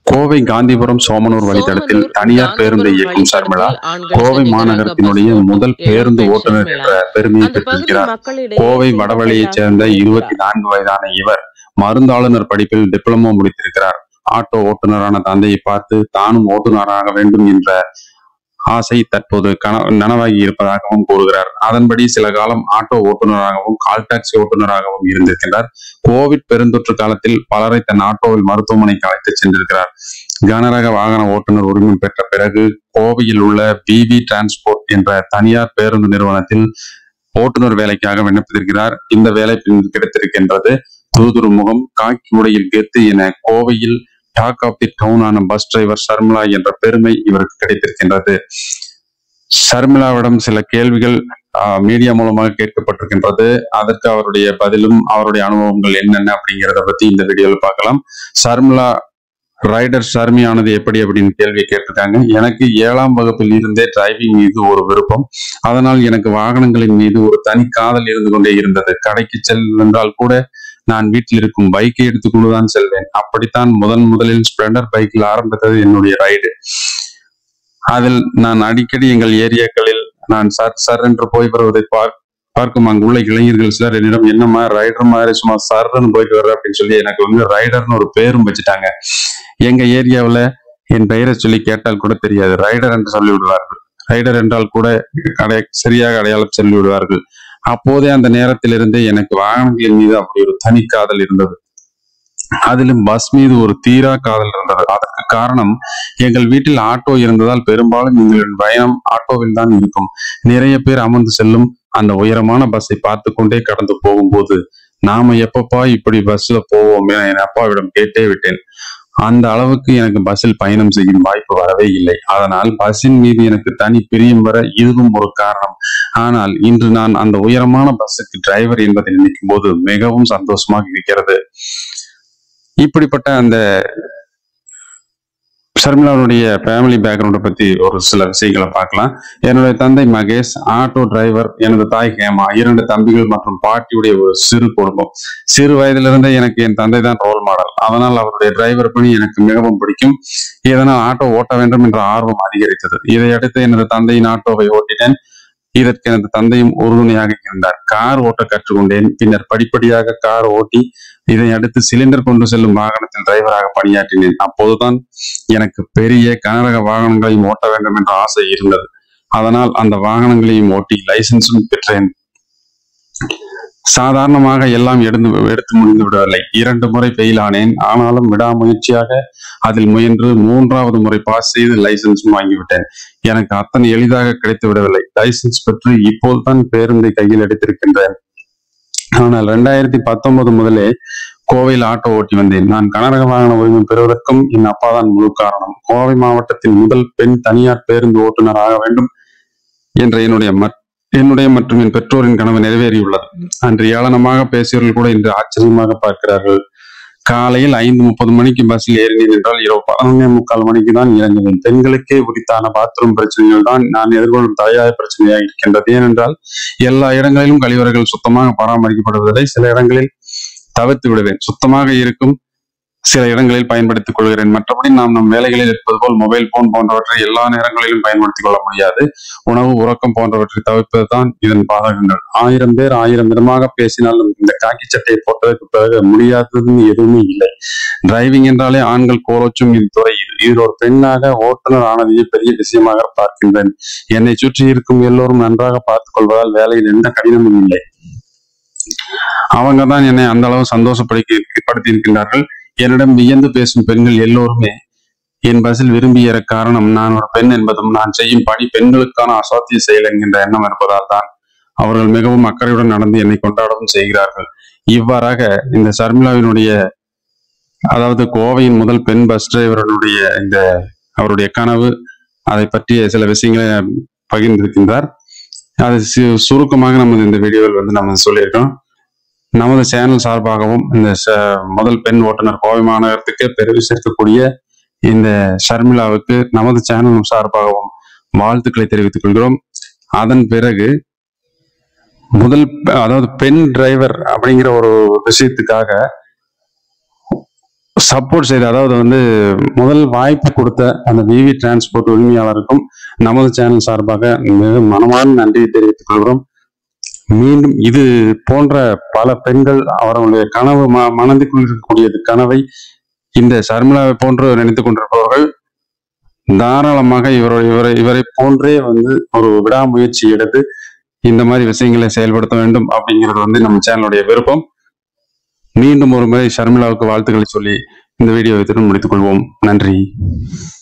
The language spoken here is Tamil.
கோவை காந்திபுரம் சோமனூர் வழித்தடத்தில் சோமனூர் தனியார் பேருந்தை காந்திபுரம் இயக்கும் சர்மிளா வழித்தடத்தில் ஆண்கள் கோவை சனிகராக மாநகரத்தினுடைய பஸ் முதல் ஓட்டும் பேருந்து இளம்பெண் ஓட்டுநர் ஷர்மிளா. என்ற பெருமையை அந்த பகுதி பெற்றிருக்கிறார் மக்களிடையே கோவை சிறந்த வடவழியைச் சேர்ந்த பெயராக இருபத்தி நான்கு வயதான இவர் மருந்தாளுநர் படிப்பில் டிப்ளமோ முடித்திருக்கிறார் ஆட்டோ ஓட்டுநரான தந்தையை பார்த்து தானும் ஓட்டுநராக வேண்டும் என்ற ஆசை தற்போது கன நனவாகி இருப்பதாகவும் கூறுகிறார் அதன்படி சில காலம் ஆட்டோ ஓட்டுநராகவும் கால் டாக்ஸி ஓட்டுநராகவும் இருந்திருக்கின்றார் கோவிட் பெருந்தொற்று காலத்தில் பலரை தன் ஆட்டோவில் மருத்துவமனைக்கு அழைத்துச் சென்றிருக்கிறார் கனரக வாகன ஓட்டுநர் உரிமம் பெற்ற பிறகு கோவையில் உள்ள பிவி டிரான்ஸ்போர்ட் என்ற தனியார் பேருந்து நிறுவனத்தில் ஓட்டுநர் வேலைக்காக விண்ணப்பித்திருக்கிறார் இந்த வேலை பின் கிடைத்திருக்கின்றது தூதுரு முகம் காக்கி உடையில் கெத்து என கோவையில் டாக் ஆஃப் தி டவுன் ஆன பஸ் டிரைவர் சர்மிளா என்ற பெருமை இவருக்கு கிடைத்திருக்கின்றது சர்மிளாவிடம் சில கேள்விகள் மீடியா மூலமாக கேட்கப்பட்டிருக்கின்றது அதற்கு அவருடைய பதிலும் அவருடைய அனுபவங்கள் என்னென்ன அப்படிங்கிறத பத்தி இந்த வீடியோவில் பார்க்கலாம் சர்மிளா ரைடர் ஷர்மியானது எப்படி அப்படின்னு கேள்வி கேட்டிருக்காங்க எனக்கு ஏழாம் வகுப்பில் இருந்தே டிரைவிங் மீது ஒரு விருப்பம் அதனால் எனக்கு வாகனங்களின் மீது ஒரு தனி காதல் இருந்து கொண்டே இருந்தது கடைக்கு செல்வென்றால் கூட நான் வீட்டில் இருக்கும் பைக்கை எடுத்துக்கொண்டுதான் செல்வேன் அப்படித்தான் முதன் முதலில் ஸ்பிளண்டர் பைக்கில் ஆரம்பித்தது என்னுடைய ரைடு அதில் நான் அடிக்கடி எங்கள் ஏரியாக்களில் நான் சர் சர் என்று போய் வருவதை பார் பார்க்கும் அங்குள்ள இளைஞர்கள் சிலர் என்னிடம் என்னம்மா ரைடர் மாதிரி சும்மா சர்ன்னு போயிட்டு வர்ற அப்படின்னு சொல்லி எனக்கு வந்து ரைடர்னு ஒரு பேரும் வச்சுட்டாங்க எங்க ஏரியாவுல என் பெயரை சொல்லி கேட்டால் கூட தெரியாது ரைடர் என்று சொல்லி விடுவார்கள் ரைடர் என்றால் கூட அடைய சரியாக அடையாளம் சொல்லி விடுவார்கள் அப்போதே அந்த நேரத்திலிருந்தே எனக்கு வாகனங்களின் மீது அப்படி ஒரு தனி காதல் இருந்தது அதிலும் பஸ் மீது ஒரு தீரா காதல் இருந்தது அதற்கு காரணம் எங்கள் வீட்டில் ஆட்டோ இருந்ததால் பெரும்பாலும் எங்களின் பயணம் ஆட்டோவில் தான் இருக்கும் நிறைய பேர் அமர்ந்து செல்லும் அந்த உயரமான பஸ்ஸை பார்த்து கொண்டே கடந்து போகும்போது நாம எப்பப்பா இப்படி பஸ்ல போவோம் என என் அப்பாவிடம் கேட்டே விட்டேன் அந்த அளவுக்கு எனக்கு பஸ்ஸில் பயணம் செய்யும் வாய்ப்பு வரவே இல்லை அதனால் பஸ்ஸின் மீது எனக்கு தனி பிரியம் வர இதுவும் ஒரு காரணம் ஆனால் இன்று நான் அந்த உயரமான பஸ்ஸுக்கு டிரைவர் என்பதை நினைக்கும் போது மிகவும் சந்தோஷமாக இருக்கிறது இப்படிப்பட்ட அந்த ஷர்மிளாவுடைய ஃபேமிலி பேக்ரவுண்டை பத்தி ஒரு சில விஷயங்களை பார்க்கலாம் என்னுடைய தந்தை மகேஷ் ஆட்டோ டிரைவர் எனது தாய் ஹேமா இரண்டு தம்பிகள் மற்றும் பாட்டியுடைய ஒரு சிறு குடும்பம் சிறு வயதிலிருந்தே எனக்கு என் தந்தை தான் ரோல் மாடல் அதனால் அவருடைய டிரைவர் பணி எனக்கு மிகவும் பிடிக்கும் இதனால் ஆட்டோ ஓட்ட வேண்டும் என்ற ஆர்வம் அதிகரித்தது இதையடுத்து எனது தந்தையின் ஆட்டோவை ஓட்டினேன் இதற்கு எனது தந்தையும் உறுதுணையாக இருந்தார் கார் ஓட்ட கற்றுக்கொண்டேன் பின்னர் படிப்படியாக கார் ஓட்டி இதை அடுத்து சிலிண்டர் கொண்டு செல்லும் வாகனத்தில் டிரைவராக பணியாற்றினேன் அப்போதுதான் எனக்கு பெரிய கனரக வாகனங்களையும் ஓட்ட வேண்டும் என்ற ஆசை இருந்தது அதனால் அந்த வாகனங்களையும் ஓட்டி லைசன்ஸும் பெற்றேன் சாதாரணமாக எல்லாம் எடுத்து எடுத்து முடிந்து விடவில்லை இரண்டு முறை ஃபெயில் ஆனேன் ஆனாலும் விடாமுயற்சியாக அதில் முயன்று மூன்றாவது முறை பாஸ் செய்து லைசன்ஸும் வாங்கிவிட்டேன் எனக்கு அத்தனை எளிதாக கிடைத்து விடவில்லை லைசன்ஸ் பெற்று இப்போதுதான் பேருந்தை கையில் எடுத்திருக்கின்றேன் ஆனால் ரெண்டாயிரத்தி பத்தொன்பது முதலே கோவையில் ஆட்டோ ஓட்டி வந்தேன் நான் கனரக வாகன உரிமம் பெறுவதற்கும் என் அப்பா தான் முழு காரணம் கோவை மாவட்டத்தின் முதல் பெண் தனியார் பேருந்து ஓட்டுநர் ஆக வேண்டும் என்ற என்னுடைய மற்- என்னுடைய மற்றும் என் பெற்றோரின் கனவு நிறைவேறியுள்ளது அன்று ஏளனமாக பேசியவர்கள் கூட இன்று ஆச்சரியமாக பார்க்கிறார்கள் காலையில் ஐந்து முப்பது மணிக்கு பஸ்ஸில் ஏறினேன் என்றால் இரவு பதினொன்னே முக்கால் மணிக்கு தான் இறங்கினேன் பெண்களுக்கே உரித்தான பாத்ரூம் பிரச்சனைகள் தான் நான் எதிர்கொள்ளும் தலையாய பிரச்சனையாக இருக்கின்றது ஏனென்றால் எல்லா இடங்களிலும் கழிவறைகள் சுத்தமாக பராமரிக்கப்படுவதில்லை சில இடங்களில் தவிர்த்து விடுவேன் சுத்தமாக இருக்கும் சில இடங்களில் பயன்படுத்திக் கொள்கிறேன் மற்றபடி நாம் நம் வேலைகளில் இருப்பது போல் மொபைல் போன் போன்றவற்றை எல்லா நேரங்களிலும் பயன்படுத்திக் கொள்ள முடியாது உணவு உறக்கம் போன்றவற்றை தவிர்ப்பதுதான் இதன் பாதகங்கள் ஆயிரம் பேர் ஆயிரம் விதமாக பேசினாலும் இந்த காக்கி சட்டையை போட்டதற்கு பிறகு முடியாததுன்னு எதுவுமே இல்லை டிரைவிங் என்றாலே ஆண்கள் கோலோச்சும் இது துறை இது இதில் ஒரு பெண்ணாக ஓட்டுநர் ஆனதையே பெரிய விஷயமாக பார்க்கின்றேன் என்னை சுற்றி இருக்கும் எல்லோரும் நன்றாக பார்த்துக் கொள்வதால் வேலையில் எந்த கடினமும் இல்லை அவங்க தான் என்னை அந்த அளவு சந்தோஷப்படுத்தி படுத்தி இருக்கின்றார்கள் என்னிடம் வியந்து பேசும் பெண்கள் எல்லோருமே என் பஸ்ஸில் விரும்பி ஏற காரணம் நான் ஒரு பெண் என்பதும் நான் செய்யும் பணி பெண்களுக்கான அசாத்திய செயல் என்கின்ற எண்ணம் இருப்பதால் தான் அவர்கள் மிகவும் அக்கறையுடன் நடந்து என்னை கொண்டாடவும் செய்கிறார்கள் இவ்வாறாக இந்த சர்மிளாவினுடைய அதாவது கோவையின் முதல் பெண் பஸ் டிரைவரனுடைய இந்த அவருடைய கனவு அதை பற்றிய சில விஷயங்களை பகிர்ந்திருக்கின்றார் அது சு- சுருக்கமாக நமது இந்த வீடியோவில் வந்து நம்ம சொல்லியிருக்கோம் நமது சேனல் சார்பாகவும் இந்த ச- முதல் பெண் ஓட்டுநர் கோவை மாநகரத்துக்கு பெருமை சேர்க்கக்கூடிய இந்த ஷர்மிளாவுக்கு நமது சேனல் சார்பாகவும் வாழ்த்துக்களை தெரிவித்துக் கொள்கிறோம் அதன் பிறகு முதல் ப- அதாவது பெண் டிரைவர் அப்படிங்கிற ஒரு விஷயத்துக்காக சப்போர்ட் செய்த அதாவது வந்து முதல் வாய்ப்பு கொடுத்த அந்த விவி டிரான்ஸ்போர்ட் உரிமையாளருக்கும் நமது சேனல் சார்பாக மிக மனமார்ந்த நன்றி தெரிவித்துக் கொள்கிறோம் மீண்டும் இது போன்ற பல பெண்கள் அவர்களுடைய கனவு ம- மனதுக்குள் இருக்கக்கூடிய கனவை இந்த சர்மிளாவை போன்று நினைத்துக் கொண்டிருப்பவர்கள் தாராளமாக இவரை இவரை இவரை போன்றே வந்து ஒரு விடாமுயற்சி எடுத்து இந்த மாதிரி விஷயங்களை செயல்படுத்த வேண்டும் அப்படிங்கிறது வந்து நம்ம சேனலுடைய விருப்பம் மீண்டும் ஒரு முறை ஷர்மிளாவுக்கு வாழ்த்துக்களை சொல்லி இந்த வீடியோவை திரும்ப முடித்துக் கொள்வோம் நன்றி